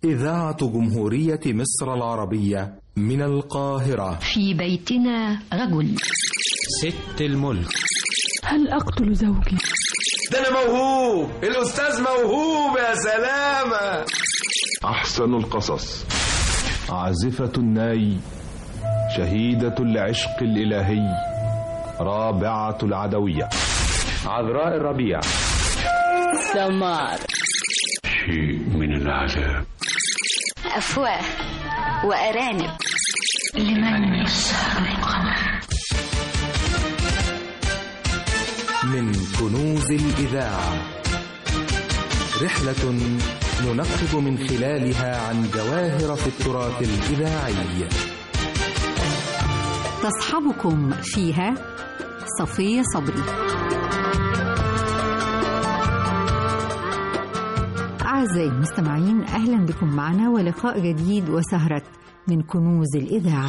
إذاعة جمهورية مصر العربية من القاهرة في بيتنا رجل ست الملك هل أقتل زوجي؟ ده أنا موهوب الأستاذ موهوب يا سلامة أحسن القصص عازفة الناي شهيدة العشق الإلهي رابعة العدوية عذراء الربيع سمار شيء من العذاب أفواه وأرانب لمن يسهر القمر من كنوز الإذاعة رحلة ننقب من خلالها عن جواهر في التراث الإذاعي تصحبكم فيها صفية صبري أعزائي المستمعين أهلا بكم معنا ولقاء جديد وسهرة من كنوز الإذاعة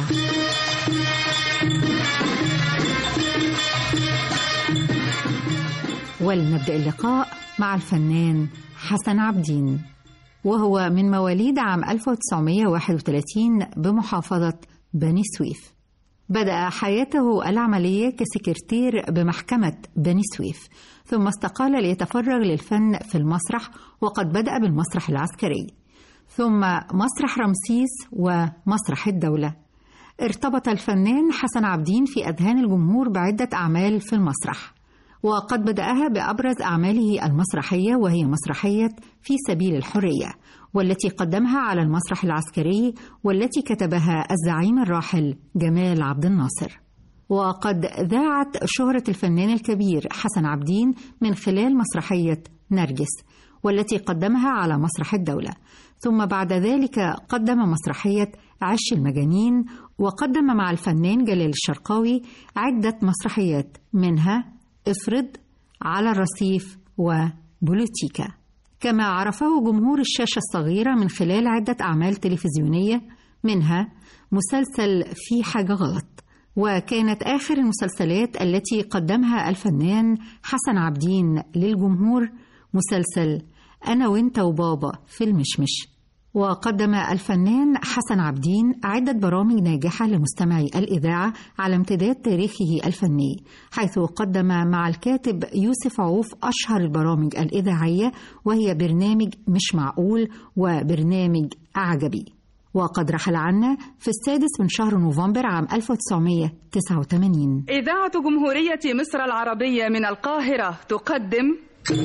ولنبدأ اللقاء مع الفنان حسن عبدين وهو من مواليد عام 1931 بمحافظة بني سويف بدأ حياته العملية كسكرتير بمحكمة بني سويف ثم استقال ليتفرغ للفن في المسرح وقد بدأ بالمسرح العسكري ثم مسرح رمسيس ومسرح الدولة ارتبط الفنان حسن عبدين في أذهان الجمهور بعدة أعمال في المسرح وقد بدأها بأبرز أعماله المسرحية وهي مسرحية في سبيل الحرية والتي قدمها على المسرح العسكري والتي كتبها الزعيم الراحل جمال عبد الناصر وقد ذاعت شهرة الفنان الكبير حسن عبدين من خلال مسرحية نرجس والتي قدمها على مسرح الدولة ثم بعد ذلك قدم مسرحية عش المجانين وقدم مع الفنان جلال الشرقاوي عدة مسرحيات منها افرض على الرصيف وبوليتيكا كما عرفه جمهور الشاشة الصغيرة من خلال عدة أعمال تلفزيونية منها مسلسل في حاجة غلط وكانت آخر المسلسلات التي قدمها الفنان حسن عبدين للجمهور مسلسل أنا وإنت وبابا في المشمش وقدم الفنان حسن عبدين عدة برامج ناجحة لمستمعي الإذاعة على امتداد تاريخه الفني حيث قدم مع الكاتب يوسف عوف أشهر البرامج الإذاعية وهي برنامج مش معقول وبرنامج أعجبي وقد رحل عنا في السادس من شهر نوفمبر عام 1989 إذاعة جمهورية مصر العربية من القاهرة تقدم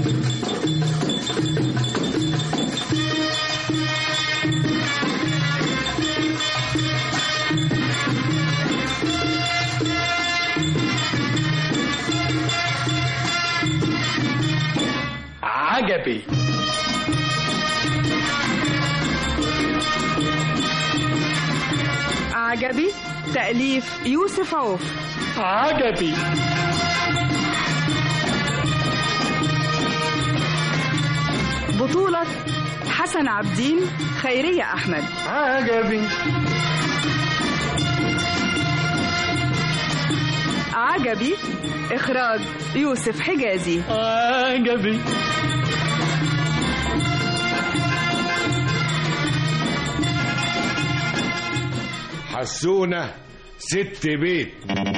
عجبي عجبي تأليف يوسف عوف عجبي بطولة حسن عبدين خيرية أحمد عجبي عجبي إخراج يوسف حجازي عجبي حسونة ست بيت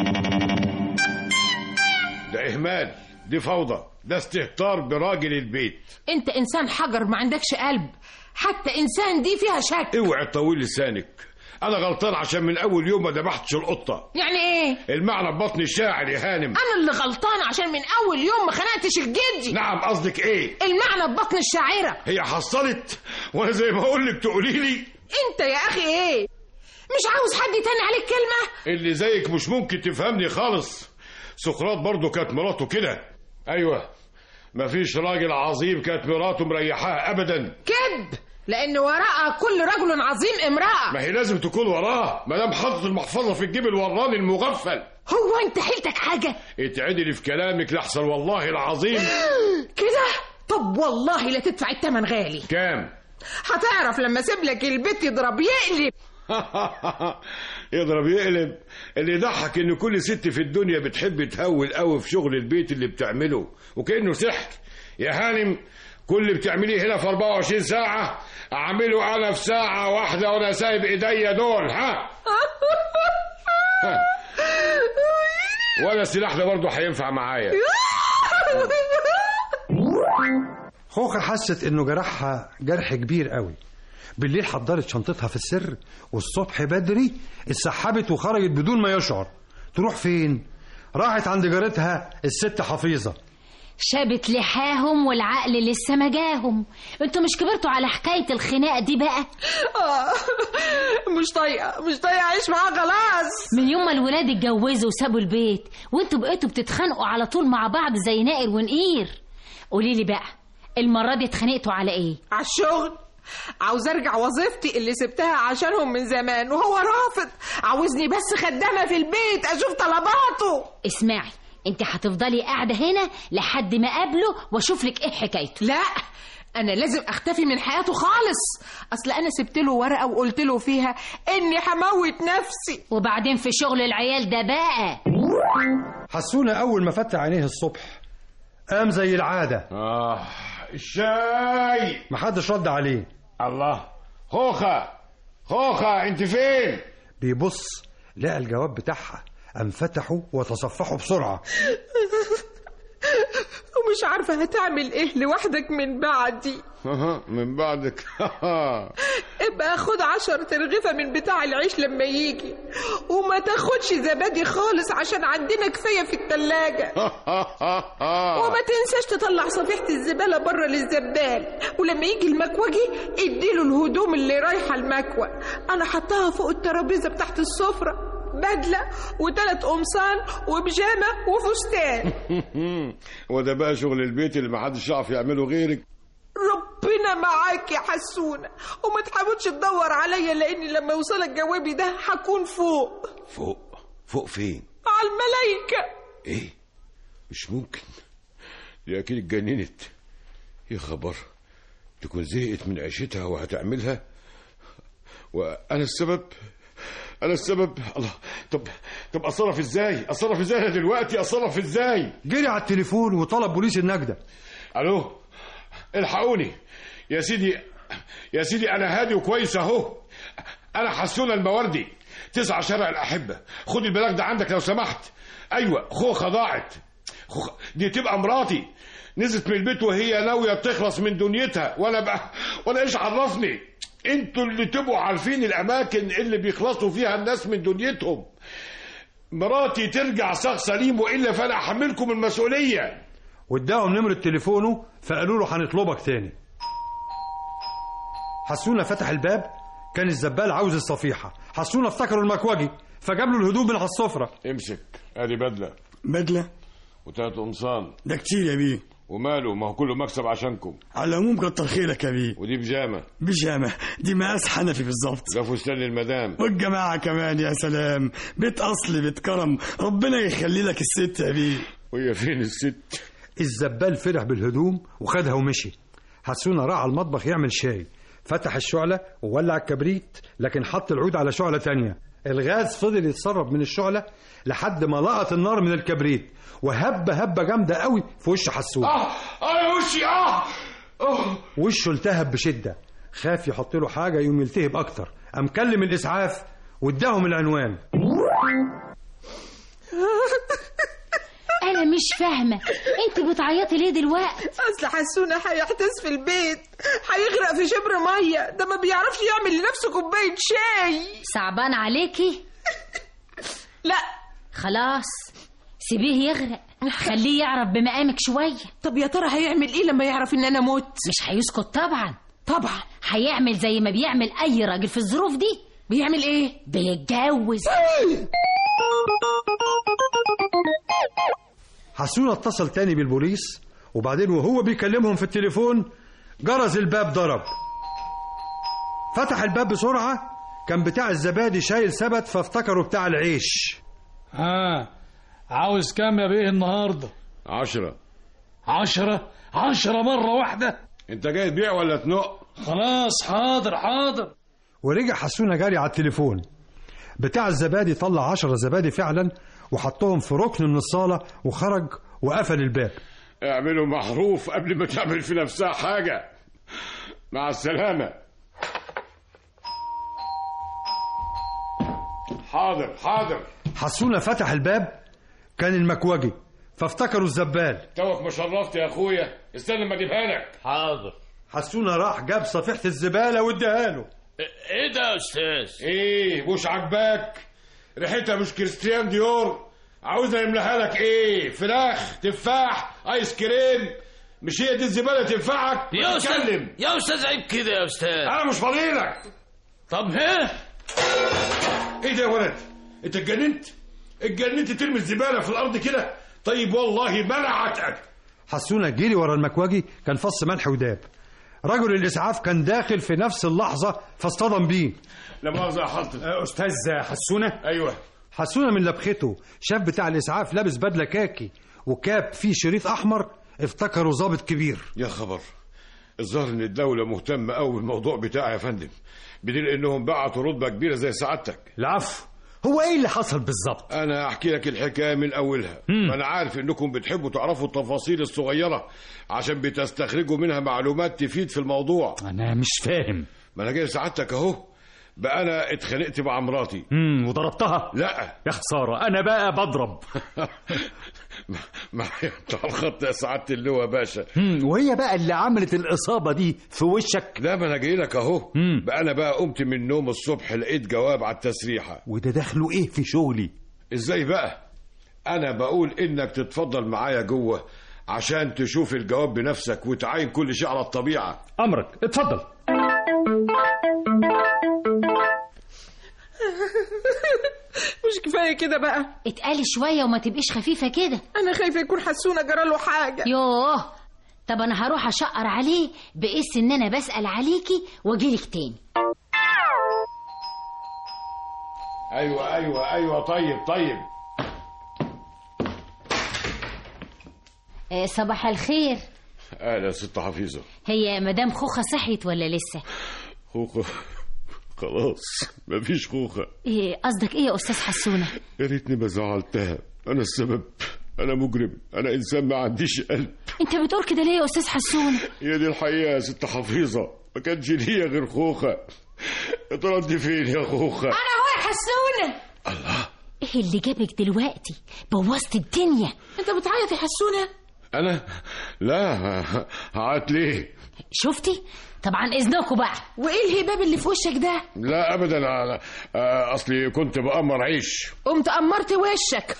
ده إهمال دي فوضى ده استهتار براجل البيت انت انسان حجر ما عندكش قلب حتى انسان دي فيها شك اوعي تطول لسانك انا غلطان عشان من اول يوم ما ذبحتش القطه يعني ايه المعنى ببطن الشاعر يا هانم انا اللي غلطان عشان من اول يوم ما خنقتش الجدي نعم قصدك ايه المعنى ببطن الشاعره هي حصلت وانا زي ما اقول لك تقولي لي انت يا اخي ايه مش عاوز حد تاني عليك كلمه اللي زيك مش ممكن تفهمني خالص سقراط برضه كانت مراته كده ايوه مفيش راجل عظيم كانت مراته مريحاه ابدا كذب لان وراء كل رجل عظيم امراه ما هي لازم تكون وراه ما دام حاطط المحفظه في الجيب الوراني المغفل هو انت حيلتك حاجه اتعدلي في كلامك لحسن والله العظيم كده طب والله لا تدفع الثمن غالي كام هتعرف لما اسيب لك البيت يضرب يقلب يضرب يقلب اللي يضحك ان كل ست في الدنيا بتحب تهول قوي في شغل البيت اللي بتعمله وكانه سحر يا هانم كل اللي بتعمليه هنا في 24 ساعة أعمله أنا في ساعة واحدة وأنا سايب إيديا دول ها؟ ها. ولا السلاح ده برضه هينفع معايا خوخة حست انه جرحها جرح كبير قوي بالليل حضرت شنطتها في السر والصبح بدري اتسحبت وخرجت بدون ما يشعر تروح فين راحت عند جارتها الست حفيظة شابت لحاهم والعقل لسه ما جاهم انتوا مش كبرتوا على حكاية الخناقة دي بقى آه، مش طايقة مش طايقة أعيش معاها خلاص من يوم ما الولاد اتجوزوا وسابوا البيت وانتوا بقيتوا بتتخانقوا على طول مع بعض زي نائر ونقير قولي لي بقى المرة دي اتخانقتوا على ايه على الشغل عاوز ارجع وظيفتي اللي سبتها عشانهم من زمان وهو رافض عاوزني بس خدامة في البيت اشوف طلباته اسمعي انت هتفضلي قاعدة هنا لحد ما اقابله واشوف لك ايه حكايته لا انا لازم اختفي من حياته خالص اصل انا سبت له ورقه وقلت له فيها اني هموت نفسي وبعدين في شغل العيال ده بقى حسونة أول ما فتح عينيه الصبح قام زي العادة آه الشاي محدش رد عليه الله خوخة خوخة أنت فين؟ بيبص لقى الجواب بتاعها قام فتحه وتصفحه بسرعة ومش عارفه هتعمل ايه لوحدك من بعدي من بعدك ابقى خد عشر ترغفة من بتاع العيش لما يجي وما تاخدش زبادي خالص عشان عندنا كفاية في التلاجة وما تنساش تطلع صفيحة الزبالة بره للزبال ولما يجي المكوجي اديله الهدوم اللي رايحة المكوى انا حطها فوق الترابيزة بتاعت السفرة بدلة وتلات قمصان وبيجامة وفستان وده بقى شغل البيت اللي محدش يعرف يعمله غيرك ربنا معاك يا حسونة وما تحاولش تدور عليا لاني لما يوصلك جوابي ده هكون فوق فوق فوق فين؟ على الملايكة ايه؟ مش ممكن دي اكيد اتجننت يا خبر تكون زهقت من عيشتها وهتعملها وانا السبب انا السبب الله طب طب اتصرف ازاي اتصرف ازاي انا دلوقتي اتصرف ازاي جري على التليفون وطلب بوليس النجدة الو الحقوني يا سيدي يا سيدي انا هادي وكويس اهو انا حسونة المواردي تسعة شارع الاحبة خد البلاغ ده عندك لو سمحت ايوه خوخة ضاعت خوخة دي تبقى مراتي نزلت من البيت وهي ناوية تخلص من دنيتها وانا بقى وانا ايش عرفني انتوا اللي تبقوا عارفين الاماكن اللي بيخلصوا فيها الناس من دنيتهم مراتي ترجع صاغ سليم والا فانا احملكم المسؤوليه واداهم نمرة تليفونه فقالوا له هنطلبك تاني حسونة فتح الباب كان الزبال عاوز الصفيحة حسونة افتكروا المكوجي فجاب له الهدوم من على السفرة امسك ادي بدله بدلة وتلات قمصان ده كتير يا بيه وماله ما هو كله مكسب عشانكم على العموم كتر خيرك يا بيه ودي بيجامه بيجامة دي مقاس حنفي بالظبط ده فستان للمدام والجماعة كمان يا سلام بيت أصلي بيت كرم ربنا يخلي لك الست يا بيه وهي فين الست الزبال فرح بالهدوم وخدها ومشي حسونة راح على المطبخ يعمل شاي فتح الشعلة وولع الكبريت لكن حط العود على شعلة تانية الغاز فضل يتسرب من الشعلة لحد ما لقط النار من الكبريت وهب هبة جامدة قوي في وش حسونة اه اه يا وشي اه اه وشه التهب بشدة خاف يحط له حاجة يوم يلتهب أكتر قام كلم الإسعاف واداهم العنوان انا مش فاهمة انت بتعيطي ليه دلوقتي اصل حسونة هيحتس في البيت هيغرق في شبر مية ده ما بيعرفش يعمل لنفسه كوباية شاي صعبان عليكي لا خلاص سيبيه يغرق خليه يعرف بمقامك شوية طب يا ترى هيعمل ايه لما يعرف ان انا مت مش هيسكت طبعا طبعا هيعمل زي ما بيعمل اي راجل في الظروف دي بيعمل ايه بيتجوز حسونة اتصل تاني بالبوليس وبعدين وهو بيكلمهم في التليفون جرس الباب ضرب فتح الباب بسرعة كان بتاع الزبادي شايل سبت فافتكروا بتاع العيش ها عاوز كام يا بيه النهارده عشرة عشرة عشرة مرة واحدة انت جاي تبيع ولا تنق خلاص حاضر حاضر ورجع حسونة جاري على التليفون بتاع الزبادي طلع عشرة زبادي فعلا وحطهم في ركن من الصالة وخرج وقفل الباب اعملوا معروف قبل ما تعمل في نفسها حاجة مع السلامة حاضر حاضر حسونة فتح الباب كان المكوجي فافتكروا الزبال توك ما شرفت يا اخويا استنى ما اجيبها لك حاضر حسونة راح جاب صفيحة الزبالة واداها له ايه ده يا استاذ ايه مش عاجباك ريحتها مش كريستيان ديور عاوزنا نملاها لك ايه فراخ تفاح ايس كريم مش هي دي الزباله تنفعك يا استاذ اتكلم يا استاذ عيب كده يا استاذ انا مش فاضيلك طب ها ايه ده يا ولد انت اتجننت اتجننت ترمي الزباله في الارض كده طيب والله ما انا عاتقك حسونة جري ورا المكواجي كان فص ملح وداب رجل الإسعاف كان داخل في نفس اللحظة فاصطدم بيه لا مؤاخذه يا حاضر أستاذ حسونة ايوه حسونة من لبخته شاف بتاع الإسعاف لابس بدلة كاكي وكاب فيه شريط أحمر افتكره ظابط كبير يا خبر الظاهر ان الدوله مهتمه قوي بالموضوع بتاعي يا فندم بدليل انهم بعتوا رتبه كبيره زي سعادتك العفو هو ايه اللي حصل بالظبط انا احكي لك الحكايه من اولها مم. انا عارف انكم بتحبوا تعرفوا التفاصيل الصغيره عشان بتستخرجوا منها معلومات تفيد في الموضوع انا مش فاهم ما انا جاي سعادتك اهو بقى انا اتخانقت مع مراتي امم وضربتها لا يا خسارة أنا بقى بضرب ما انت على الخط يا سعاده اللواء باشا مم. وهي بقى اللي عملت الإصابة دي في وشك لا ما انا جاي لك اهو مم. بقى انا بقى قمت من النوم الصبح لقيت جواب على التسريحه وده دخله إيه في شغلي ازاي بقى انا بقول انك تتفضل معايا جوه عشان تشوف الجواب بنفسك وتعاين كل شيء على الطبيعه أمرك اتفضل مش كفايه كده بقى اتقالي شوية وما تبقيش خفيفة كده انا خايفه يكون حسونه جراله حاجه يوه طب انا هروح اشقر عليه بقيس ان انا بسأل عليكي واجيلك تاني ايوه ايوه ايوه طيب طيب آه، صباح الخير اهلا يا ست حفيظه هي مدام خوخة صحيت ولا لسه خوخه خلاص مفيش خوخه إيه قصدك ايه يا استاذ حسونة يا ريتني ما زعلتها انا السبب انا مجرم انا انسان ما عنديش قلب انت بتقول كده ليه يا استاذ حسونة هي دي الحقيقه يا ست حفيظه ما كانش ليا غير خوخه يا ترى انت فين يا خوخه انا هو يا حسونة الله ايه اللي جابك دلوقتي بوظت الدنيا انت بتعيط يا حسونه انا لا هعت ليه شفتي طبعا اذنكم بقى وايه الهباب اللي في وشك ده لا ابدا انا آه، اصلي كنت بامر عيش قمت امرت وشك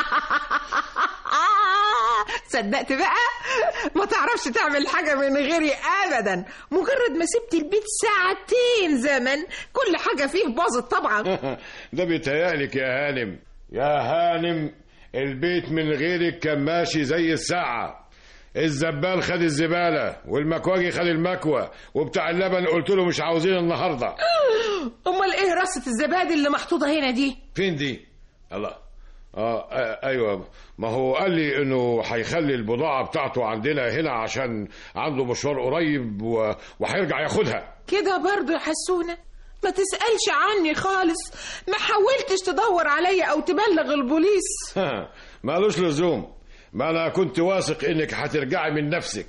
صدقت بقى ما تعرفش تعمل حاجة من غيري أبدا مجرد ما سبت البيت ساعتين زمن كل حاجة فيه باظت طبعا ده بيتهيألك يا هانم يا هانم البيت من غيرك كان ماشي زي الساعة الزبال خد الزبالة والمكواجي خد المكوى وبتاع اللبن قلت له مش عاوزين النهاردة أمال إيه رصة الزبادي اللي محطوطة هنا دي فين دي الله آه, آه ايوه ما هو قال لي انه هيخلي البضاعه بتاعته عندنا هنا عشان عنده مشوار قريب و... وهيرجع ياخدها كده برضه يا حسونة ما تسألش عني خالص ما حاولتش تدور عليا أو تبلغ البوليس مالوش لزوم ما انا كنت واثق انك هترجعي من نفسك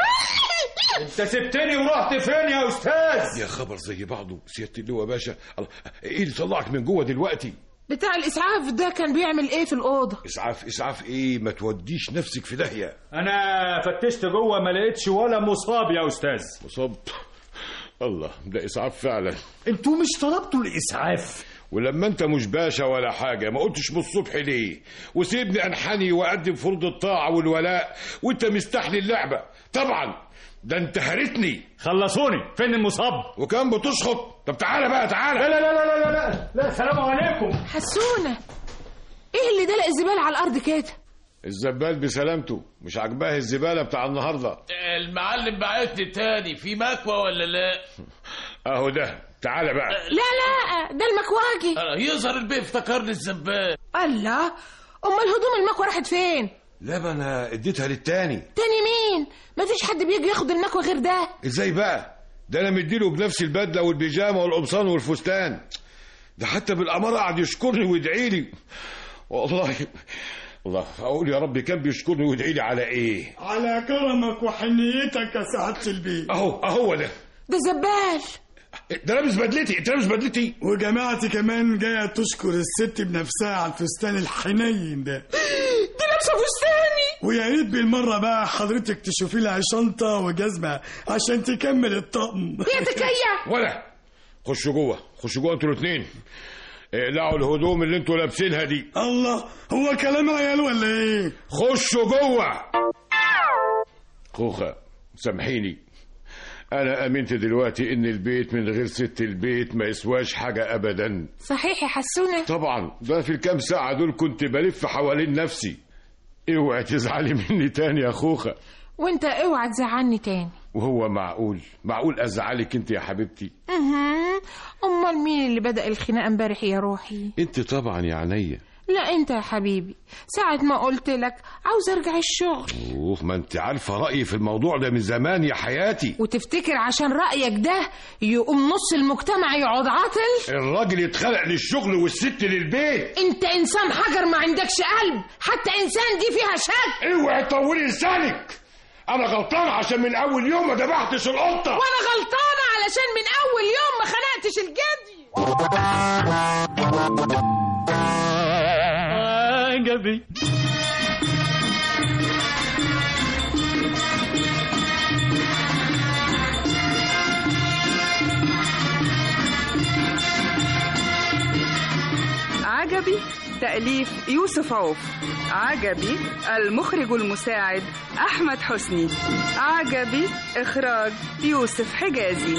انت سبتني ورحت فين يا استاذ يا خبر زي بعضه سياده اللواء باشا الله، ايه اللي طلعك من جوه دلوقتي بتاع الإسعاف ده كان بيعمل إيه في الأوضة اسعاف اسعاف ايه ما توديش نفسك في داهيه انا فتشت جوه ما لقيتش ولا مصاب يا استاذ مصاب الله ده اسعاف فعلا انتوا مش طلبتوا الاسعاف ولما انت مش باشا ولا حاجه ما قلتش من الصبح ليه وسيبني انحني واقدم فروض الطاعه والولاء وانت مستحلي اللعبه طبعا ده انت هرتني خلصوني فين المصاب وكان بتشخط طب تعالى بقى تعالى لا لا لا لا لا لا لا السلام عليكم حسونة إيه اللي دلق الزبالة على الأرض كده الزبال بسلامته مش عاجباه الزباله بتاع النهارده المعلم بعتني تاني في مكوى ولا لا اهو ده تعالى بقى لا لا ده المكواجي آه، يظهر البيه افتكرني الزبال الله أمال هدوم المكوى راحت فين لا ما انا اديتها للتاني تاني مين مفيش حد بيجي ياخد المكوى غير ده ازاي بقى ده انا مديله بنفس البدله والبيجامه والقمصان والفستان ده حتى بالاماره قعد يشكرني ويدعي لي والله الله اقول يا رب كان بيشكرني ويدعي لي على ايه على كرمك وحنيتك يا سعادة البيت اهو اهو ده ده زبال ده لابس بدلتي انت لابس بدلتي وجماعتي كمان جايه تشكر الست بنفسها على الفستان الحنين ده دي لابسه فستاني ويا ريت بالمره بقى حضرتك تشوفي لها شنطه وجزمه عشان تكمل الطقم هي تكيه ولا خشوا جوه خشوا جوه انتوا الاثنين اقلعوا الهدوم اللي انتوا لابسينها دي الله هو كلام عيال ولا ايه خشوا جوه خوخه سامحيني انا امنت دلوقتي ان البيت من غير ست البيت ما يسواش حاجه ابدا صحيح يا حسونه طبعا ده في الكام ساعه دول كنت بلف حوالين نفسي اوعي تزعلي مني تاني يا خوخه وانت اوعى تزعلني تاني وهو معقول معقول ازعلك انت يا حبيبتي اها امال مين اللي بدا الخناقه امبارح يا روحي انت طبعا يا عينيا لا انت يا حبيبي ساعة ما قلت لك عاوز ارجع الشغل اوه ما انت عارفه رايي في الموضوع ده من زمان يا حياتي وتفتكر عشان رايك ده يقوم نص المجتمع يقعد عاطل الراجل يتخلق للشغل والست للبيت انت انسان حجر ما عندكش قلب حتى انسان دي فيها شك اوعي تطولي لسانك انا غلطان عشان من اول يوم ما ذبحتش القطه وانا غلطانه علشان من اول يوم ما خنقتش الجدي عجبي عجبي تأليف يوسف عوف عجبي المخرج المساعد أحمد حسني عجبي إخراج يوسف حجازي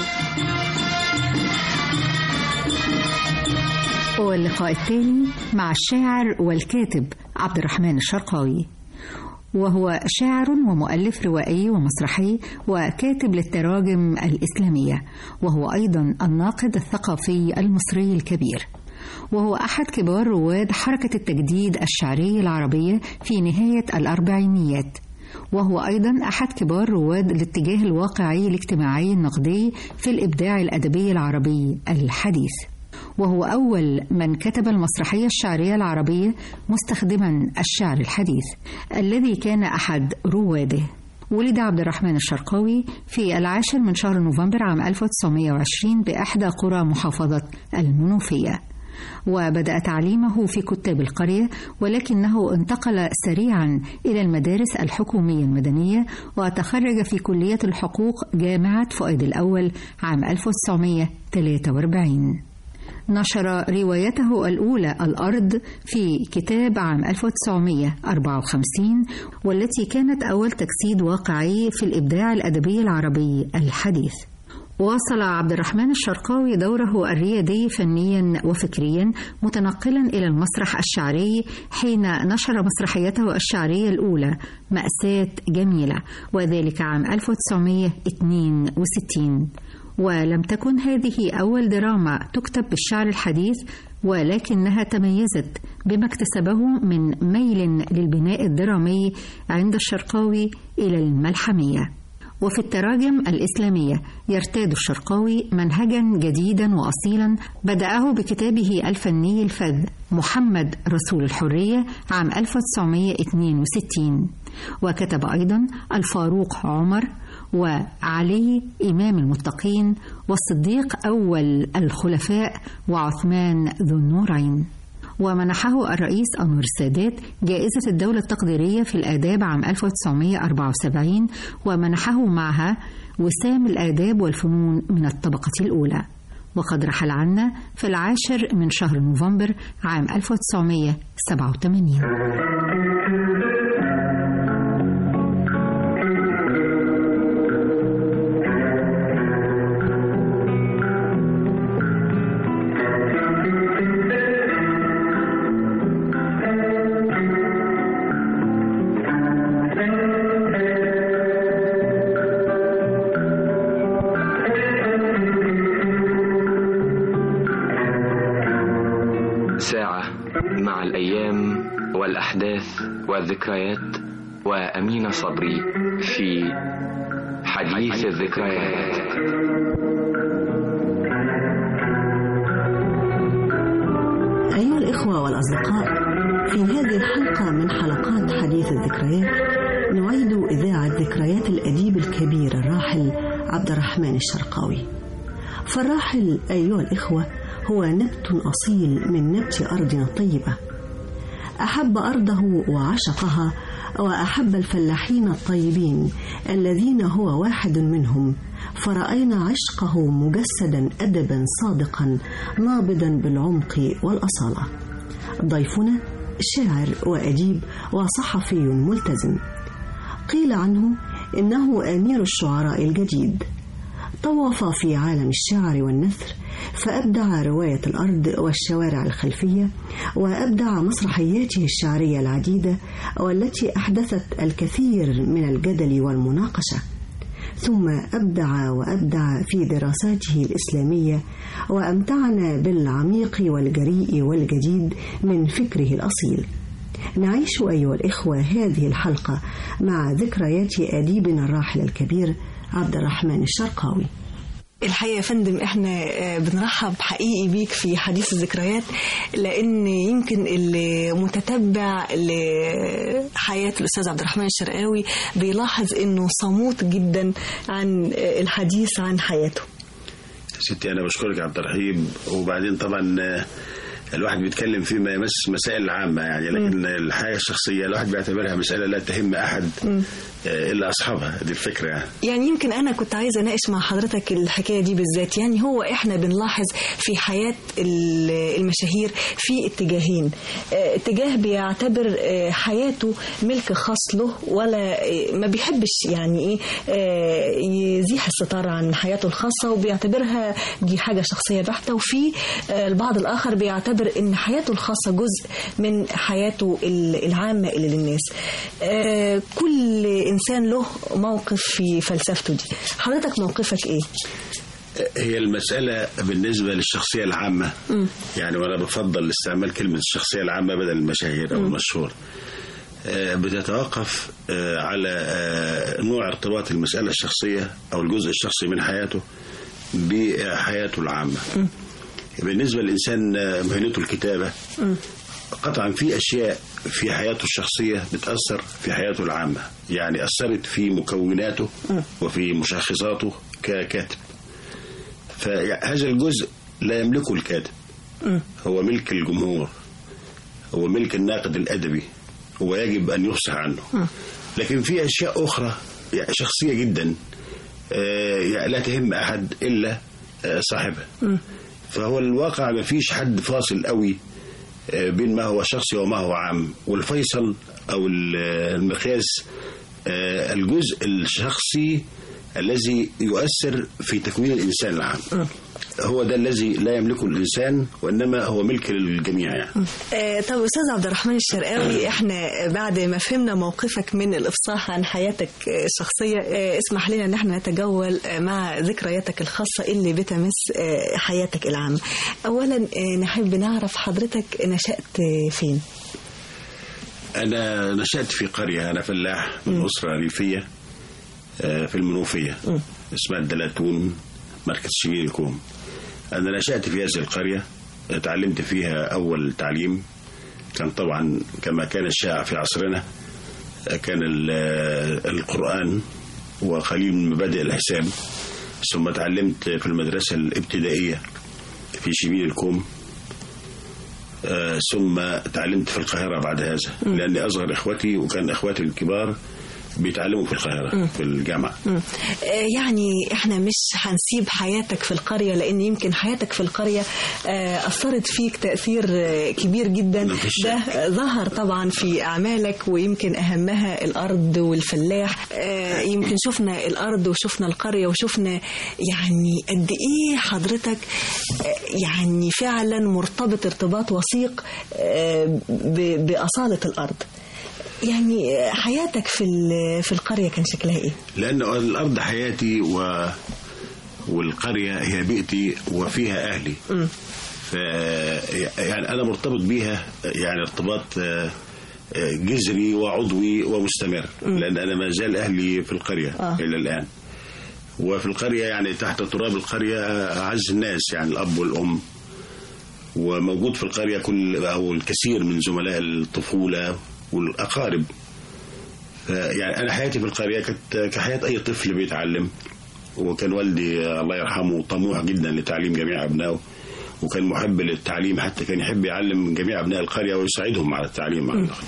واللقاء التالي مع الشاعر والكاتب عبد الرحمن الشرقاوي وهو شاعر ومؤلف روائي ومسرحي وكاتب للتراجم الإسلامية وهو أيضا الناقد الثقافي المصري الكبير وهو أحد كبار رواد حركة التجديد الشعري العربية في نهاية الأربعينيات وهو أيضا أحد كبار رواد الاتجاه الواقعي الاجتماعي النقدي في الإبداع الأدبي العربي الحديث وهو أول من كتب المسرحية الشعرية العربية مستخدما الشعر الحديث الذي كان أحد رواده ولد عبد الرحمن الشرقاوي في العاشر من شهر نوفمبر عام 1920 بإحدى قرى محافظة المنوفية وبدأ تعليمه في كتاب القرية ولكنه انتقل سريعا إلى المدارس الحكومية المدنية وتخرج في كلية الحقوق جامعة فؤاد الأول عام 1943 نشر روايته الأولى الأرض في كتاب عام 1954 والتي كانت أول تجسيد واقعي في الإبداع الأدبي العربي الحديث واصل عبد الرحمن الشرقاوي دوره الريادي فنيا وفكريا متنقلا إلى المسرح الشعري حين نشر مسرحيته الشعرية الأولى مأساة جميلة وذلك عام 1962 ولم تكن هذه أول دراما تكتب بالشعر الحديث ولكنها تميزت بما اكتسبه من ميل للبناء الدرامي عند الشرقاوي إلى الملحمية وفي التراجم الإسلامية يرتاد الشرقاوي منهجا جديدا وأصيلا بدأه بكتابه الفني الفذ محمد رسول الحرية عام 1962 وكتب أيضا الفاروق عمر وعلي إمام المتقين والصديق أول الخلفاء وعثمان ذو النورين ومنحه الرئيس أنور السادات جائزة الدولة التقديرية في الآداب عام 1974 ومنحه معها وسام الآداب والفنون من الطبقة الأولى وقد رحل عنا في العاشر من شهر نوفمبر عام 1987 ساعة مع الأيام والأحداث والذكريات وأمين صبري في حديث الذكريات أيها الإخوة والأصدقاء في هذه الحلقة من حلقات حديث الذكريات نعيد إذاعة ذكريات الأديب الكبير الراحل عبد الرحمن الشرقاوي فالراحل أيها الإخوة هو نبت أصيل من نبت أرضنا الطيبة أحب أرضه وعشقها وأحب الفلاحين الطيبين الذين هو واحد منهم فرأينا عشقه مجسدا أدبا صادقا نابضا بالعمق والأصالة ضيفنا شاعر وأديب وصحفي ملتزم قيل عنه إنه أمير الشعراء الجديد طوف في عالم الشعر والنثر فأبدع رواية الأرض والشوارع الخلفية وأبدع مسرحياته الشعرية العديدة والتي أحدثت الكثير من الجدل والمناقشة ثم أبدع وأبدع في دراساته الإسلامية وأمتعنا بالعميق والجريء والجديد من فكره الأصيل نعيش أيها الإخوة هذه الحلقة مع ذكريات أديبنا الراحل الكبير عبد الرحمن الشرقاوي الحقيقة يا فندم احنا بنرحب حقيقي بيك في حديث الذكريات لان يمكن اللي متتبع لحياة الاستاذ عبد الرحمن الشرقاوي بيلاحظ انه صموت جدا عن الحديث عن حياته ستي انا بشكرك يا عبد الرحيم وبعدين طبعا الواحد بيتكلم فيما يمس مسائل عامة يعني لكن الحياة الشخصية الواحد بيعتبرها مسألة لا تهم أحد إلا أصحابها دي الفكرة يعني. يعني يمكن أنا كنت عايزة أناقش مع حضرتك الحكاية دي بالذات يعني هو إحنا بنلاحظ في حياة المشاهير في اتجاهين اتجاه بيعتبر حياته ملك خاص له ولا ما بيحبش يعني إيه يزيح الستار عن حياته الخاصة وبيعتبرها دي حاجة شخصية بحتة وفي البعض الآخر بيعتبر ان حياته الخاصه جزء من حياته العامه اللي للناس كل انسان له موقف في فلسفته دي حضرتك موقفك ايه هي المسألة بالنسبة للشخصية العامة م. يعني وأنا بفضل استعمال كلمة الشخصية العامة بدل المشاهير أو المشهور بتتوقف على نوع ارتباط المسألة الشخصية أو الجزء الشخصي من حياته بحياته العامة م. بالنسبة للإنسان مهنته الكتابة قطعا في أشياء في حياته الشخصية بتأثر في حياته العامة يعني أثرت في مكوناته وفي مشخصاته ككاتب فهذا الجزء لا يملكه الكاتب هو ملك الجمهور هو ملك الناقد الأدبي هو يجب أن يفصح عنه لكن في أشياء أخرى شخصية جدا لا تهم أحد إلا صاحبها فهو الواقع ما فيش حد فاصل قوي بين ما هو شخصي وما هو عام والفيصل او المقياس الجزء الشخصي الذي يؤثر في تكوين الانسان العام هو ده الذي لا يملكه الانسان وانما هو ملك للجميع يعني. آه طب استاذ عبد الرحمن الشرقاوي احنا بعد ما فهمنا موقفك من الافصاح عن حياتك الشخصيه آه اسمح لنا ان احنا نتجول مع ذكرياتك الخاصه اللي بتمس آه حياتك العامه. اولا نحب نعرف حضرتك نشات فين؟ انا نشات في قريه انا فلاح من اسره ريفيه في المنوفيه اسمها الدلاتون مركز شبيل الكوم أنا نشأت في هذه القرية تعلمت فيها أول تعليم كان طبعا كما كان الشائع في عصرنا كان القرآن وقليل من مبادئ الحساب ثم تعلمت في المدرسة الابتدائية في شبيل الكوم ثم تعلمت في القاهرة بعد هذا لأني أصغر إخوتي وكان إخواتي الكبار بيتعلموا في القاهرة م. في الجامعة م. يعني احنا مش هنسيب حياتك في القرية لان يمكن حياتك في القرية اثرت فيك تأثير كبير جدا ده ظهر طبعا في اعمالك ويمكن اهمها الارض والفلاح يمكن شفنا الارض وشفنا القرية وشفنا يعني قد ايه حضرتك يعني فعلا مرتبط ارتباط وثيق بأصالة الارض يعني حياتك في في القريه كان شكلها ايه؟ لان الارض حياتي و والقريه هي بيئتي وفيها اهلي. م. ف يعني انا مرتبط بيها يعني ارتباط جذري وعضوي ومستمر م. لان انا ما زال اهلي في القريه آه. الى الان. وفي القريه يعني تحت تراب القريه اعز الناس يعني الاب والام وموجود في القرية كل أو الكثير من زملاء الطفولة والأقارب يعني أنا حياتي في القرية كانت كحياة أي طفل بيتعلم وكان والدي الله يرحمه طموح جدا لتعليم جميع أبنائه وكان محب للتعليم حتى كان يحب يعلم جميع أبناء القرية ويساعدهم على التعليم على الأقل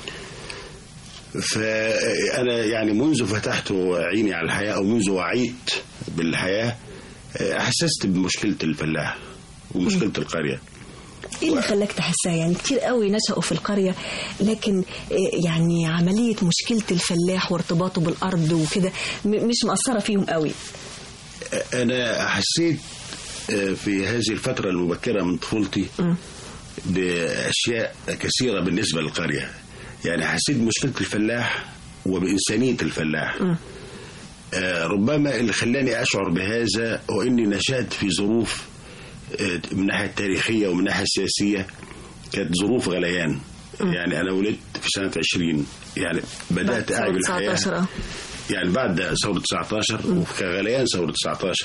فأنا يعني منذ فتحت عيني على الحياة أو منذ وعيت بالحياة أحسست بمشكلة الفلاح ومشكلة القرية ايه اللي خلاك تحسها يعني كتير قوي نشأوا في القرية لكن يعني عملية مشكلة الفلاح وارتباطه بالأرض وكده مش مأثرة فيهم قوي أنا حسيت في هذه الفترة المبكرة من طفولتي بأشياء كثيرة بالنسبة للقرية يعني حسيت بمشكلة الفلاح وبإنسانية الفلاح م. آه ربما اللي خلاني أشعر بهذا هو أني نشأت في ظروف آه من الناحية التاريخية ومن الناحية السياسية كانت ظروف غليان م. يعني أنا ولدت في سنة 20 يعني بدأت أعي بالحياة يعني بعد ثورة 19 وكغليان ثورة 19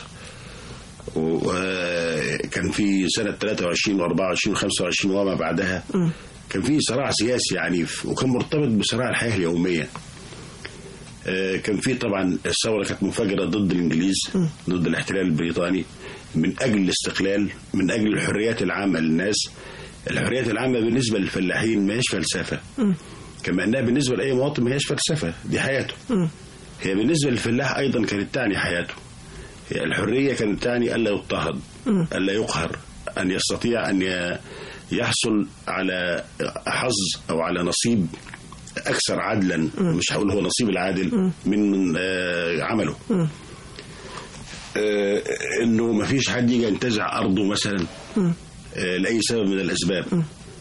وكان في سنة 23 و24 و25 وما بعدها م. كان في صراع سياسي عنيف وكان مرتبط بصراع الحياة اليومية كان في طبعا الثورة كانت منفجرة ضد الإنجليز ضد الاحتلال البريطاني من أجل الاستقلال من أجل الحريات العامة للناس الحريات العامة بالنسبة للفلاحين ما هيش فلسفة كما أنها بالنسبة لأي مواطن ما هيش فلسفة دي حياته هي بالنسبة للفلاح أيضا كانت تعني حياته هي الحرية كانت تعني ألا يضطهد ألا يقهر أن يستطيع أن يحصل على حظ أو على نصيب أكثر عدلا م. مش هقول هو نصيب العادل م. من, من آه عمله م. آه انه ما فيش حد يجي ينتزع ارضه مثلا آه لاي سبب من الاسباب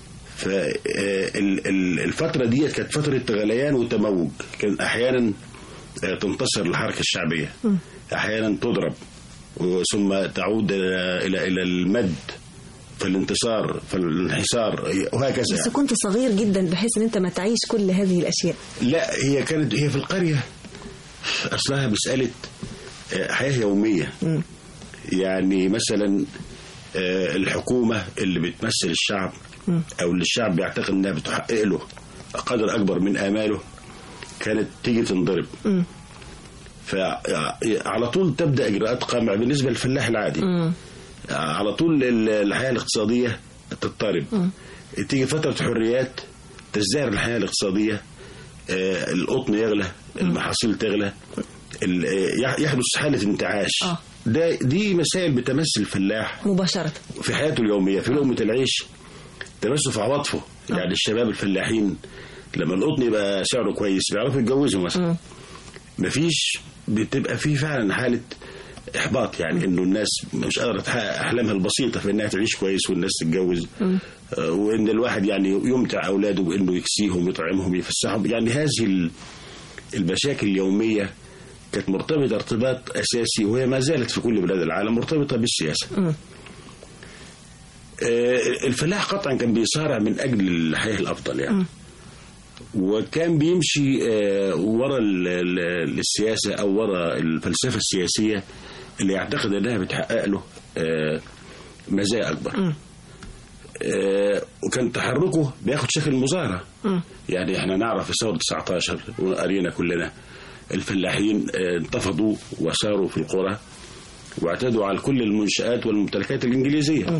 فالفترة دي كانت فترة غليان وتموج كان احيانا تنتصر الحركة الشعبية احيانا تضرب ثم تعود الى الى الى المد فالانتصار فالانحسار وهكذا بس كنت صغير جدا بحيث ان انت ما تعيش كل هذه الاشياء لا هي كانت هي في القريه اصلها مساله حياه يوميه م. يعني مثلا الحكومه اللي بتمثل الشعب م. او اللي الشعب بيعتقد انها بتحقق له قدر اكبر من اماله كانت تيجي تنضرب م. فعلى طول تبدا اجراءات قمع بالنسبه للفلاح العادي م. على طول الحياة الاقتصادية تضطرب تيجي فترة حريات تزدهر الحياة الاقتصادية آه القطن يغلى المحاصيل تغلى يحدث حالة انتعاش آه. ده دي مسائل بتمس الفلاح مباشرة في حياته اليومية في لقمة العيش تمسه في عواطفه آه. يعني الشباب الفلاحين لما القطن يبقى سعره كويس بيعرفوا يتجوزوا مثلا م. مفيش بتبقى في فعلا حالة احباط يعني انه الناس مش قادره تحقق احلامها البسيطه في انها تعيش كويس والناس تتجوز آه وان الواحد يعني يمتع اولاده بانه يكسيهم ويطعمهم يفسحهم يعني هذه المشاكل اليوميه كانت مرتبطه ارتباط اساسي وهي ما زالت في كل بلاد العالم مرتبطه بالسياسه. آه الفلاح قطعا كان بيصارع من اجل الحياه الافضل يعني. م. وكان بيمشي آه ورا السياسه او ورا الفلسفه السياسيه اللي يعتقد انها بتحقق له آه مزايا اكبر آه وكان تحركه بياخد شكل المظاهره يعني احنا نعرف في ثوره 19 وقرينا كلنا الفلاحين انتفضوا وساروا في القرى واعتدوا على كل المنشآت والممتلكات الإنجليزية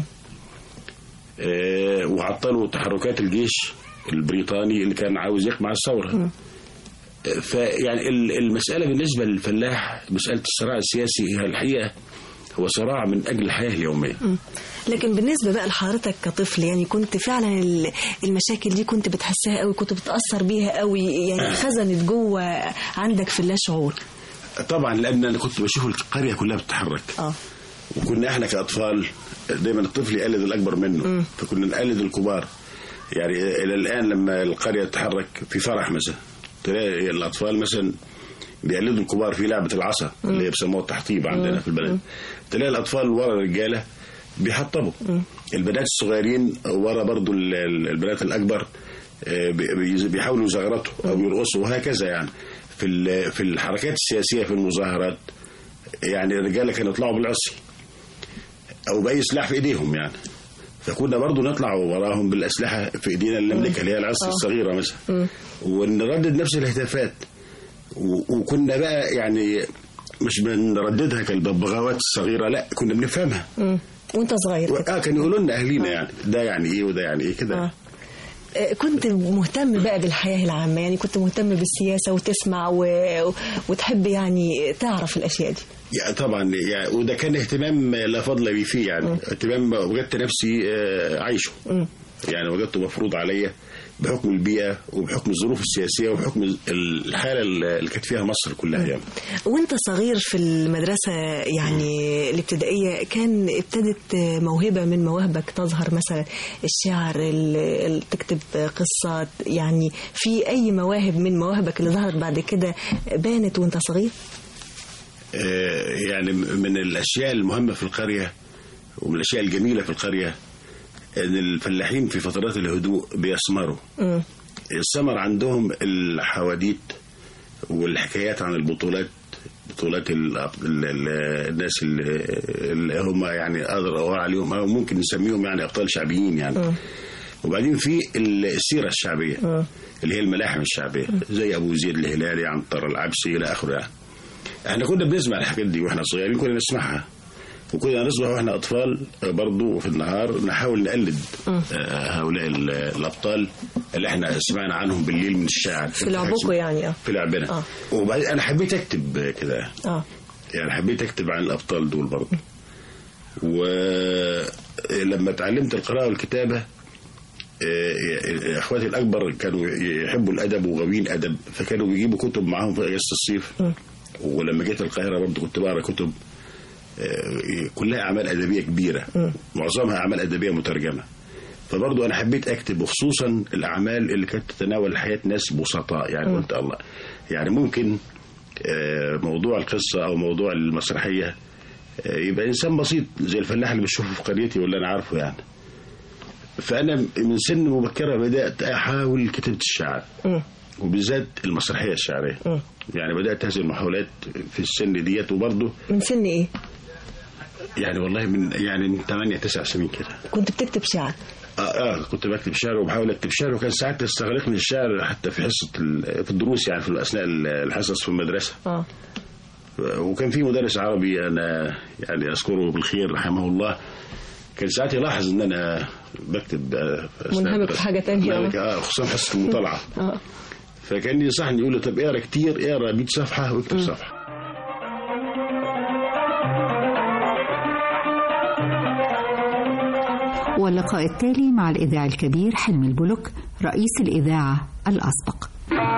وعطلوا تحركات الجيش البريطاني اللي كان عاوز يقمع الثورة فيعني المسألة بالنسبة للفلاح مسألة الصراع السياسي هي الحقيقة هو صراع من أجل الحياة اليومية لكن بالنسبة بقى لحضرتك كطفل يعني كنت فعلا المشاكل دي كنت بتحسها قوي كنت بتأثر بيها قوي يعني خزنت جوه عندك في اللا شعور طبعا لأن أنا كنت بشوف القرية كلها بتتحرك اه وكنا احنا كأطفال دايما الطفل يقلد الأكبر منه م. فكنا نقلد الكبار يعني إلى الآن لما القرية تتحرك في فرح مثلا تلاقي الأطفال مثلا بيقلدوا الكبار في لعبة العصا اللي هي بيسموها التحطيب عندنا في البلد تلاقي الأطفال ورا الرجالة بيحطبوا البنات الصغيرين ورا برضو البنات الأكبر بيحاولوا يزغرطوا أو يرقصوا وهكذا يعني في في الحركات السياسية في المظاهرات يعني الرجالة كانوا يطلعوا بالعصي أو بأي سلاح في إيديهم يعني فكنا برضو نطلع وراهم بالاسلحه في ايدينا اللي نملكها اللي هي العصا آه. الصغيره مثلا مم. ونردد نفس الهتافات و- وكنا بقى يعني مش بنرددها كالببغاوات الصغيره لا كنا بنفهمها مم. وانت صغير كده اه كانوا يقولوا لنا اهالينا يعني ده يعني ايه وده يعني ايه كده آه. آه، كنت مهتم بقى بالحياة العامة يعني كنت مهتم بالسياسة وتسمع و... وتحب يعني تعرف الأشياء دي يعني طبعا يعني وده كان اهتمام لا فضل بي فيه يعني اهتمام وجدت نفسي آه، عايشه مم. يعني وجدته مفروض عليا بحكم البيئه وبحكم الظروف السياسيه وبحكم الحاله اللي كانت فيها مصر كلها يعني وانت صغير في المدرسة يعني الابتدائية كان ابتدت موهبة من مواهبك تظهر مثلا الشعر ال- ال- تكتب قصة يعني في أي مواهب من مواهبك اللي ظهرت بعد كده بانت وانت صغير آه، يعني من الاشياء المهمه في القريه ومن الاشياء الجميله في القريه ان الفلاحين في فترات الهدوء بيسمروا مم. السمر عندهم الحواديت والحكايات عن البطولات بطولات ال ال ال الناس اللي, اللي هم يعني اقدر اقول عليهم او ممكن نسميهم يعني ابطال شعبيين يعني مم. وبعدين في السيره الشعبيه مم. اللي هي الملاحم الشعبيه زي ابو زيد الهلالي عنتر العبسي الى اخره يعني احنا كنا بنسمع الحاجات دي واحنا صغيرين كنا نسمعها وكنا نصبح واحنا اطفال برضو في النهار نحاول نقلد آه، هؤلاء ال- الابطال اللي احنا سمعنا عنهم بالليل من الشعر في لعبكم يعني اه في لعبنا آه. وبعدين انا حبيت اكتب كده اه يعني حبيت اكتب عن الابطال دول برضه ولما اتعلمت القراءه والكتابه آه، اخواتي الاكبر كانوا يحبوا الادب وغاويين ادب فكانوا بيجيبوا كتب معاهم في اجازه الصيف ولما جيت القاهره برضه كنت بقرا كتب آه، كلها اعمال ادبيه كبيره معظمها اعمال ادبيه مترجمه فبرضه انا حبيت اكتب وخصوصا الاعمال اللي كانت تتناول حياه ناس بسطاء يعني قلت الله يعني ممكن آه، موضوع القصه او موضوع المسرحيه آه، يبقى انسان بسيط زي الفلاح اللي بشوفه في قريتي واللي انا عارفه يعني فانا من سن مبكره بدات احاول كتابه الشعر مم. وبالذات المسرحيه الشعريه مم. يعني بدات هذه المحاولات في السن ديت وبرضه من سن ايه يعني والله من يعني من 8 9 سنين كده كنت بتكتب شعر آه, اه كنت بكتب شعر وبحاول اكتب شعر وكان ساعات تستغرقني الشعر حتى في حصه ال- في الدروس يعني في اثناء الحصص في المدرسه اه وكان في مدرس عربي انا يعني اذكره بالخير رحمه الله كان ساعات يلاحظ ان انا بكتب آه، في أثناء منهمك الدراسة. في حاجة تانية. منهمك، اه خصوصا حصه المطالعه اه فكان ينصحني يقول لي طب اقرا كتير اقرا 100 صفحه واكتب صفحه واللقاء التالي مع الإذاعي الكبير حلمي البلوك رئيس الإذاعة الأسبق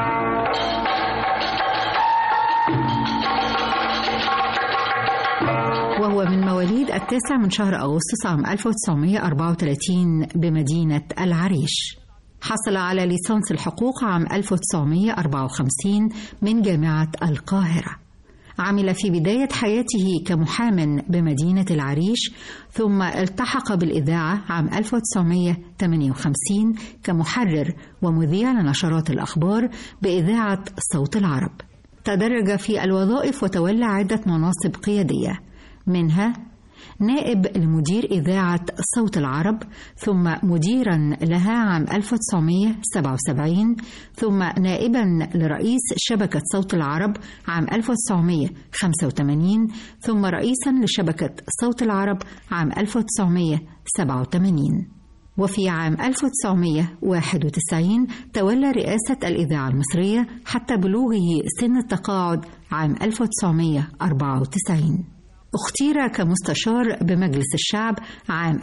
وهو من مواليد التاسع من شهر أغسطس عام 1934 بمدينة العريش حصل على ليسانس الحقوق عام 1954 من جامعة القاهرة عمل في بداية حياته كمحام بمدينة العريش ثم التحق بالإذاعة عام 1958 كمحرر ومذيع لنشرات الأخبار بإذاعة صوت العرب تدرج في الوظائف وتولى عدة مناصب قيادية منها نائب لمدير إذاعة صوت العرب ثم مديرا لها عام 1977 ثم نائبا لرئيس شبكة صوت العرب عام 1985 ثم رئيسا لشبكة صوت العرب عام 1987 وفي عام 1991 تولى رئاسة الإذاعة المصرية حتى بلوغه سن التقاعد عام 1994 اختير كمستشار بمجلس الشعب عام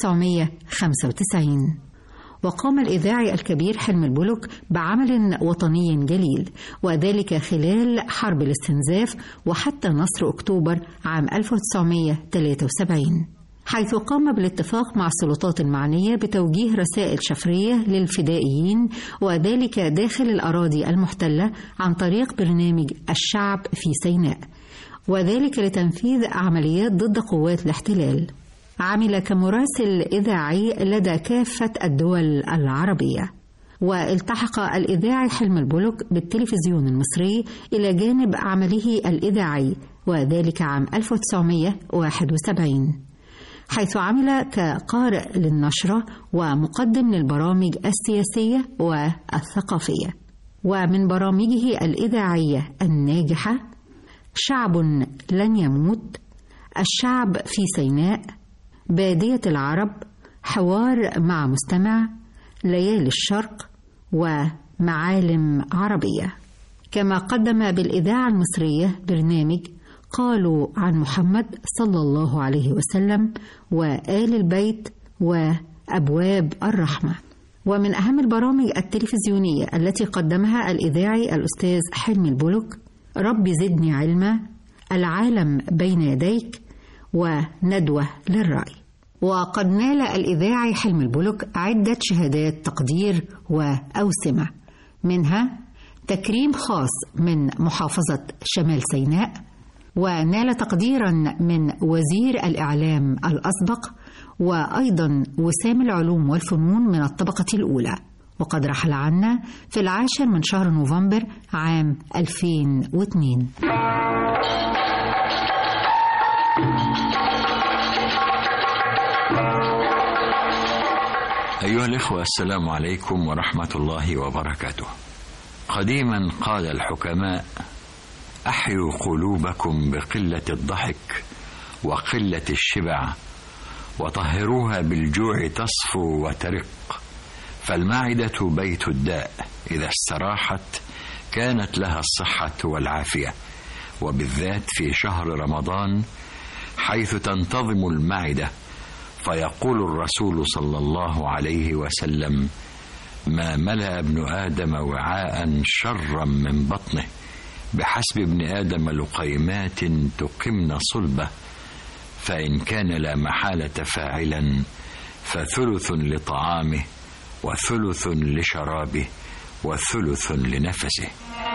1995 وقام الإذاعي الكبير حلم البلوك بعمل وطني جليل وذلك خلال حرب الاستنزاف وحتى نصر أكتوبر عام 1973 حيث قام بالاتفاق مع السلطات المعنية بتوجيه رسائل شفرية للفدائيين وذلك داخل الأراضي المحتلة عن طريق برنامج الشعب في سيناء وذلك لتنفيذ عمليات ضد قوات الاحتلال عمل كمراسل إذاعي لدى كافة الدول العربية والتحق الإذاعي حلم البلوك بالتلفزيون المصري إلى جانب عمله الإذاعي وذلك عام 1971 حيث عمل كقارئ للنشرة ومقدم للبرامج السياسية والثقافية ومن برامجه الإذاعية الناجحة شعب لن يموت الشعب في سيناء بادية العرب حوار مع مستمع ليالي الشرق ومعالم عربية كما قدم بالإذاعة المصرية برنامج قالوا عن محمد صلى الله عليه وسلم وآل البيت وأبواب الرحمة ومن أهم البرامج التلفزيونية التي قدمها الإذاعي الأستاذ حلمي البلوك رب زدني علما العالم بين يديك وندوة للرأي وقد نال الإذاعي حلمي البلوك عدة شهادات تقدير وأوسمة منها تكريم خاص من محافظة شمال سيناء ونال تقديرا من وزير الإعلام الأسبق وأيضا وسام العلوم والفنون من الطبقة الأولى وقد رحل عنا في العاشر من شهر نوفمبر عام 2002 أيها الإخوة السلام عليكم ورحمة الله وبركاته قديما قال الحكماء أحيوا قلوبكم بقلة الضحك وقلة الشبع وطهروها بالجوع تصفو وترق فالمعدة بيت الداء إذا استراحت كانت لها الصحة والعافية وبالذات في شهر رمضان حيث تنتظم المعدة فيقول الرسول صلى الله عليه وسلم ما ملا ابن ادم وعاء شرا من بطنه بحسب ابن ادم لقيمات تقمن صلبه فان كان لا محاله فاعلا فثلث لطعامه وثلث لشرابه وثلث لنفسه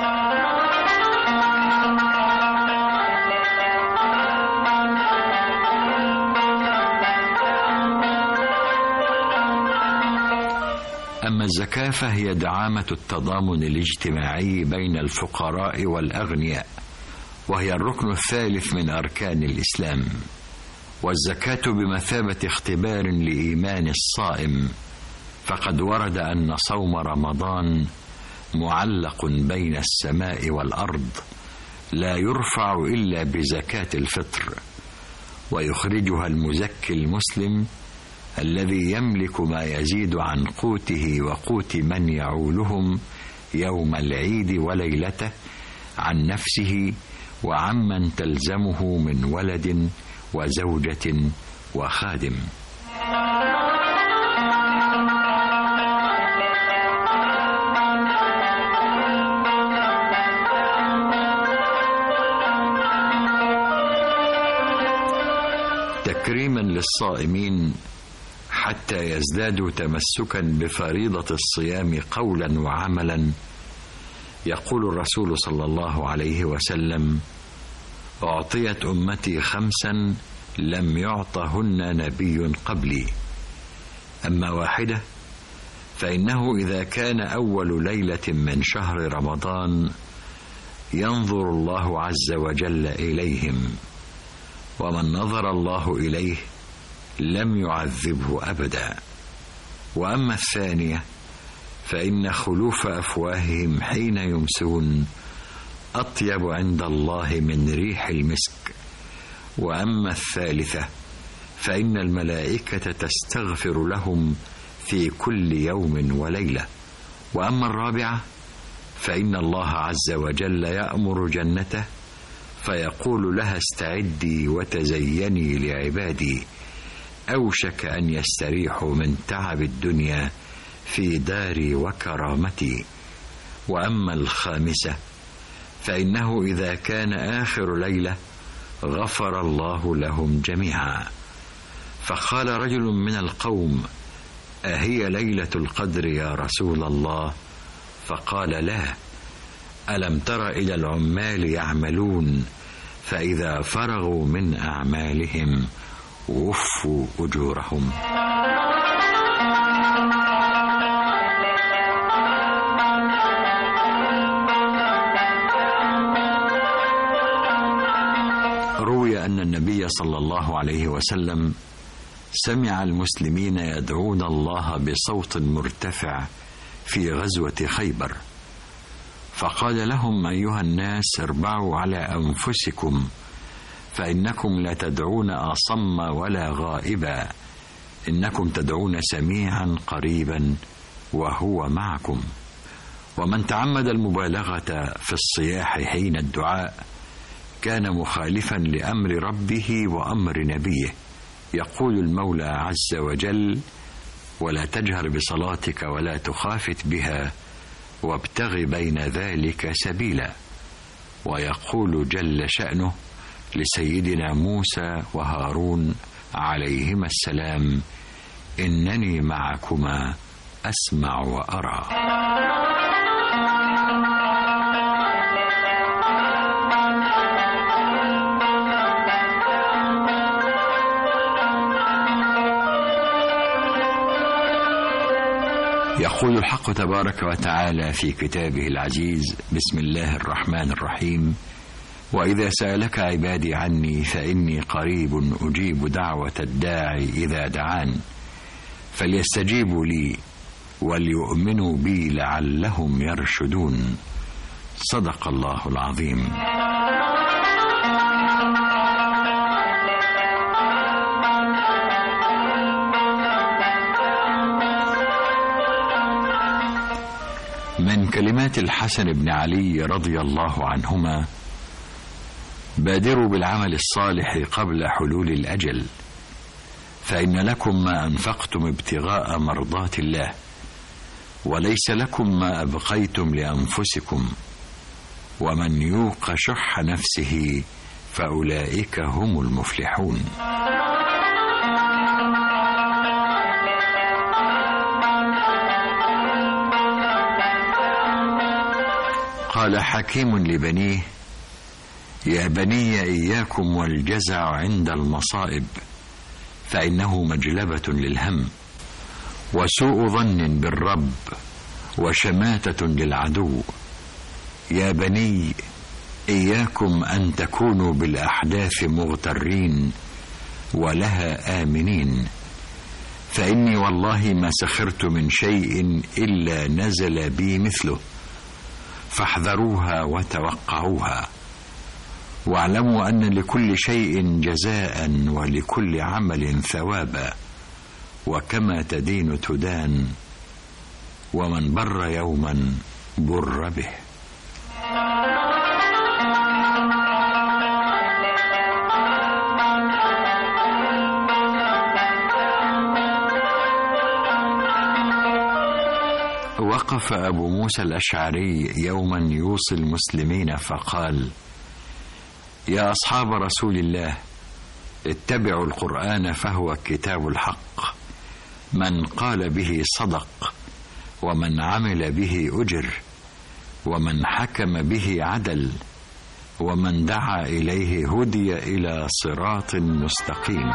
أما الزكاة فهي دعامة التضامن الاجتماعي بين الفقراء والأغنياء وهي الركن الثالث من أركان الإسلام والزكاة بمثابة اختبار لإيمان الصائم فقد ورد أن صوم رمضان معلق بين السماء والأرض لا يرفع إلا بزكاة الفطر ويخرجها المزكي المسلم الذي يملك ما يزيد عن قوته وقوت من يعولهم يوم العيد وليلته عن نفسه وعمن تلزمه من ولد وزوجة وخادم تكريما للصائمين حتى يزدادوا تمسكا بفريضه الصيام قولا وعملا يقول الرسول صلى الله عليه وسلم اعطيت امتي خمسا لم يعطهن نبي قبلي اما واحده فانه اذا كان اول ليله من شهر رمضان ينظر الله عز وجل اليهم ومن نظر الله اليه لم يعذبه ابدا واما الثانيه فان خلوف افواههم حين يمسون اطيب عند الله من ريح المسك واما الثالثه فان الملائكه تستغفر لهم في كل يوم وليله واما الرابعه فان الله عز وجل يامر جنته فيقول لها استعدي وتزيني لعبادي اوشك ان يستريحوا من تعب الدنيا في داري وكرامتي واما الخامسه فانه اذا كان اخر ليله غفر الله لهم جميعا فقال رجل من القوم اهي ليله القدر يا رسول الله فقال لا الم تر الى العمال يعملون فاذا فرغوا من اعمالهم وفوا اجورهم روي ان النبي صلى الله عليه وسلم سمع المسلمين يدعون الله بصوت مرتفع في غزوة خيبر فقال لهم أيها الناس اربعوا على أنفسكم فإنكم لا تدعون أصم ولا غائبا إنكم تدعون سميعا قريبا وهو معكم ومن تعمد المبالغة في الصياح حين الدعاء كان مخالفا لأمر ربه وأمر نبيه يقول المولى عز وجل ولا تجهر بصلاتك ولا تخافت بها وابتغ بين ذلك سبيلا ويقول جل شأنه لسيدنا موسى وهارون عليهما السلام إنني معكما أسمع وأرى يقول الحق تبارك وتعالى في كتابه العزيز بسم الله الرحمن الرحيم واذا سالك عبادي عني فاني قريب اجيب دعوه الداعي اذا دعان فليستجيبوا لي وليؤمنوا بي لعلهم يرشدون صدق الله العظيم من كلمات الحسن بن علي رضي الله عنهما بادروا بالعمل الصالح قبل حلول الاجل فان لكم ما انفقتم ابتغاء مرضات الله وليس لكم ما ابقيتم لانفسكم ومن يوق شح نفسه فاولئك هم المفلحون قال حكيم لبنيه يا بني اياكم والجزع عند المصائب فانه مجلبه للهم وسوء ظن بالرب وشماته للعدو يا بني اياكم ان تكونوا بالاحداث مغترين ولها امنين فاني والله ما سخرت من شيء الا نزل بي مثله فاحذروها وتوقعوها واعلموا ان لكل شيء جزاء ولكل عمل ثوابا وكما تدين تدان ومن بر يوما بر به وقف ابو موسى الاشعري يوما يوصي المسلمين فقال يا اصحاب رسول الله اتبعوا القران فهو كتاب الحق من قال به صدق ومن عمل به اجر ومن حكم به عدل ومن دعا اليه هدي الى صراط مستقيم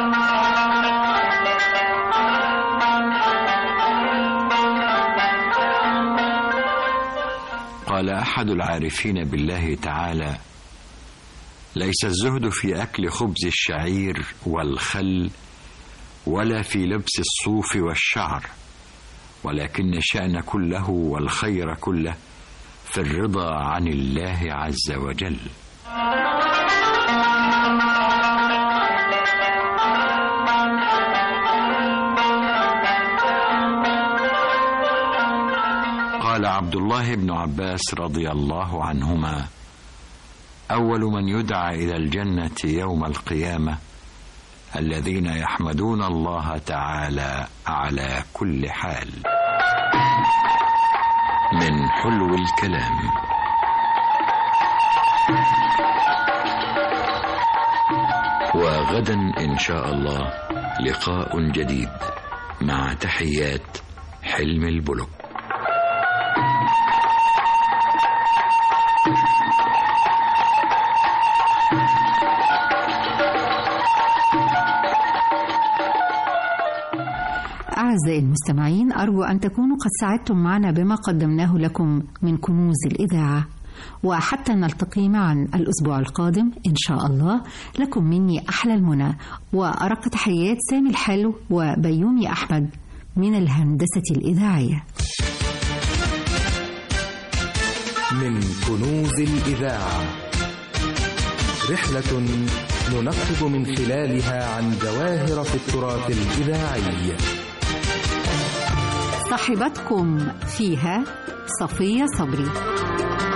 قال احد العارفين بالله تعالى ليس الزهد في اكل خبز الشعير والخل ولا في لبس الصوف والشعر ولكن الشان كله والخير كله في الرضا عن الله عز وجل قال عبد الله بن عباس رضي الله عنهما اول من يدعى الى الجنه يوم القيامه الذين يحمدون الله تعالى على كل حال من حلو الكلام وغدا ان شاء الله لقاء جديد مع تحيات حلم البلوك أعزائي المستمعين أرجو أن تكونوا قد سعدتم معنا بما قدمناه لكم من كنوز الإذاعة وحتى نلتقي معا الأسبوع القادم إن شاء الله لكم مني أحلى المنى وأرق تحيات سامي الحلو وبيومي أحمد من الهندسة الإذاعية من كنوز الإذاعة رحلة ننقب من خلالها عن جواهر في التراث الإذاعي صاحبتكم فيها صفية صبري